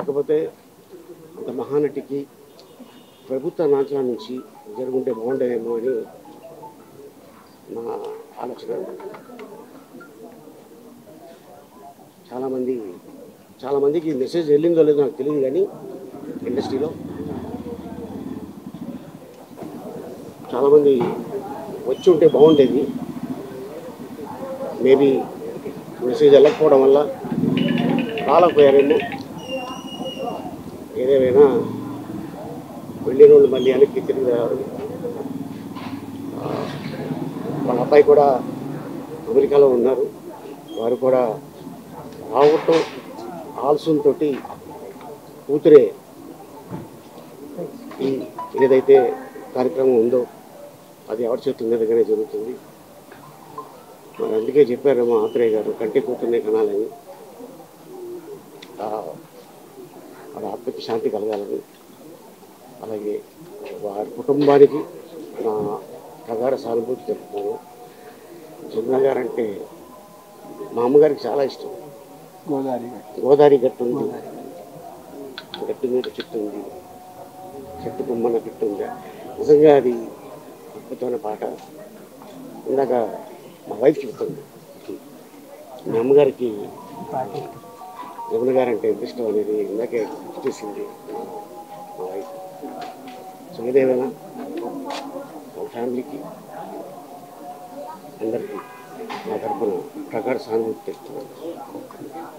కాకపోతే అంత మహానటికి ప్రభుత్వ నాచన నుంచి జరుగుంటే బాగుండేదేమో అని నా ఆలోచన చాలామంది చాలామందికి ఈ మెసేజ్ వెళ్ళిందో లేదో నాకు తెలియదు కానీ ఇండస్ట్రీలో చాలామంది వచ్చి ఉంటే బాగుండేది మేబీ మెసేజ్ వెళ్ళకపోవడం వల్ల రాలేకపోయారేమో ఏదేమైనా వెళ్ళిన వాళ్ళు మళ్ళీ వెనక్కి తిరిగి రారు ఆ, వాళ్ళ అబ్బాయి కూడా అమెరికాలో ఉన్నారు వారు కూడా రావటం ఆల్సంతో కూతురే ఈ ఏదైతే కార్యక్రమం ఉందో అది ఎవరి చేతుల మీదుగానే జరుగుతుంది మరి అందుకే చెప్పారేమో ఆత్రేయ గారు కంటి కూతుర్నే కనాలని ఆ, వారి ఆత్మకి శాంతి కలగాలని అలాగే వారి కుటుంబానికి నా ప్రగాఢ సానుభూతి చెప్తున్నాను జమున గారు అంటే మా అమ్మగారికి చాలా ఇష్టం గోదావరి గోదావరి గట్టు ఉంది గట్టు మీద చెట్టు ఉంది చెట్టు కొమ్మన గట్టు ఉంది నిజంగా అది అద్భుతమైన పాట ఇందాక మా వైఫ్ చెబుతుంది మీ అమ్మగారికి జమున గారు అంటే ఎంత ఇష్టం అనేది ఇందాకే గుర్తు చేసింది మా వైఫ్ సో ఏదేమైనా మా ఫ్యామిలీకి అందరికీ నా తరపున ప్రగాఢ సానుభూతి తెలుపుతున్నాను